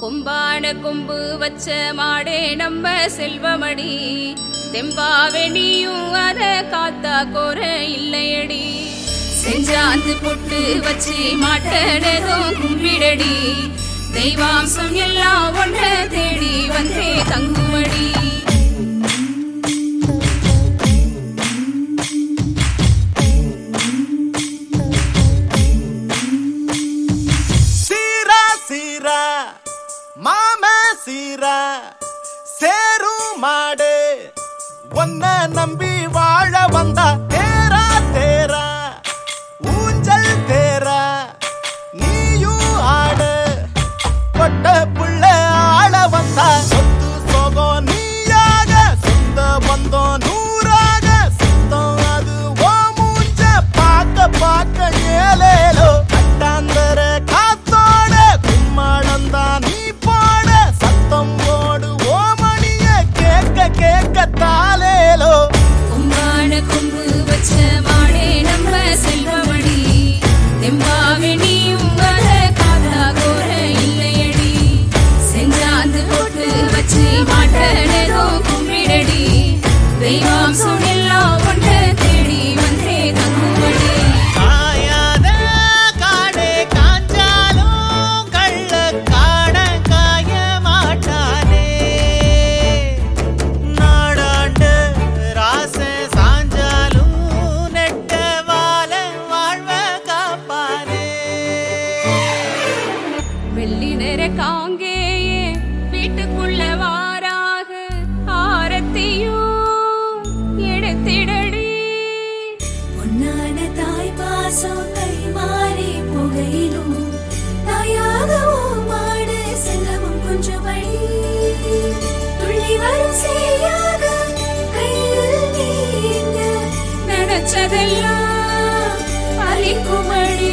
கொம்பான கொம்பு வச்ச மாடே நம்ம செல்வமடி தெம்பாவே நீயும் அத காத்தா கோர இல்லையடி செஞ்சாந்து பொட்டு வச்சு மாட்டனதும் கும்பிடடி தெய்வாம்சம் எல்லாம் ஒன்ன தேடி வந்தே தங்குமடி சீரா சீரா மாம சீரா சேரும் மாடு ஒன்ன நம்பி வாழ வந்தா தேரா தேரா ஊஞ்சல் தேரா நீயும் ஆடு கொட்ட புள்ள ஆள வந்தா சொத்து சோகம் நீயாக சொந்த பந்தம் நூறாக சுத்தம் அது ஓ மூஞ்ச பார்க்க பார்க்க ஏலேலோ கட்டாந்தர காத்தோட கும்மாளந்தான் நீ பாட சத்தம் போடு ஓ மணிய கேட்க கேட்க தாலேலோ கொம்பான கொம்பு வச்ச மாடே நம்ம செல்வமடி தெம்பாவே நீயும் வர காத்தா கோர இல்லையடி செஞ்சாந்து போட்டு வச்சு மாட்டனோ கும்பிடடி தெய்வாம்சம் எல்லாம் ஒன்ன தேடி வந்தே தங்குமடி காயாத காடே காஞ்சாலும் கள்ள காட காய மாட்டானே நாடாண்டு ராச சாஞ்சாலும் நெட்ட வாழ வாழ்வ காப்பானே வெள்ளி நிற காங்கேயே வீட்டுக்குள்ள வாராக ஆரத்தியும் எடுத்திடடி பொன்னான தாய் பாசம் கை மாறி புகையிலும் தாயாகவும் மாடு செல்லவும் கொஞ்சம் வழி துள்ளி வரும் சேயாக கையில் நீங்க நினைச்சதெல்லாம் அழிக்குமடி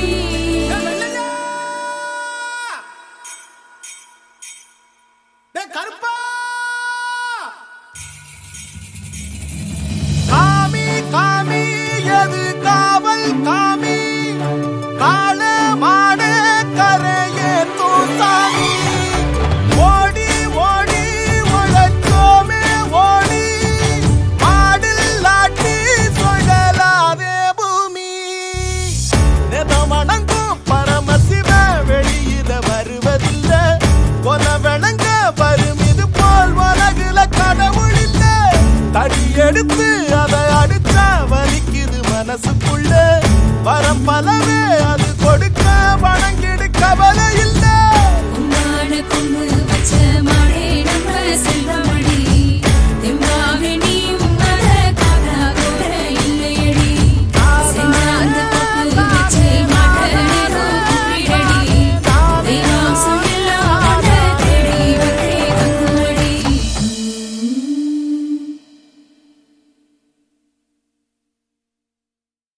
கருப்பா காமி காமி எது காவல் காமி கால மாடு கரையே தூசாமி ஓடி ஓடி உழைச்சோமே ஓடி மாடில் லாட்டி சுழலாதே பூமி நெதமணங்கும் பரமசிவ வெளியில வருவதில்ல கொல விளங்க வருமிது போல் உலகுல கடவுள் இல்ல தடி எடுத்து அதை அடிச்சா வலிக்குது மனசுக்குள்ள வரம் பலவே அது கொடுக்க வணங்கி